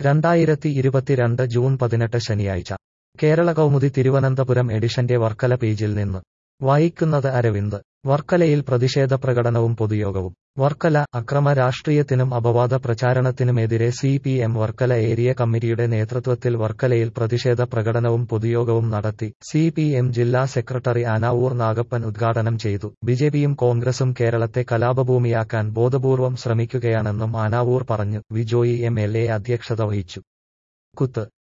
രണ്ടായിരത്തി ഇരുപത്തിരണ്ട് ജൂൺ പതിനെട്ട് ശനിയാഴ്ച കേരള കൗമുദി തിരുവനന്തപുരം എഡിഷന്റെ വർക്കല പേജിൽ നിന്ന് വായിക്കുന്നത് അരവിന്ദ് വർക്കലയിൽ പ്രതിഷേധ പ്രകടനവും പൊതുയോഗവും വർക്കല അക്രമ രാഷ്ട്രീയത്തിനും അപവാദ പ്രചാരണത്തിനുമെതിരെ C P M Varkala area കമ്മിറ്റിയുടെ നേതൃത്വത്തിൽ വർക്കലയിൽ പ്രതിഷേധ പ്രകടനവും പൊതുയോഗവും നടത്തി സി പി എം ജില്ലാ സെക്രട്ടറി അനാവൂർ നാഗപ്പൻ ഉദ്ഘാടനം ചെയ്തു ബിജെപിയും കോൺഗ്രസും കേരളത്തെ കലാപഭൂമിയാക്കാൻ ബോധപൂർവം ശ്രമിക്കുകയാണെന്നും ആനാവൂർ പറഞ്ഞു വിജോയി എം എൽ എ അധ്യക്ഷത വഹിച്ചു കുത്ത്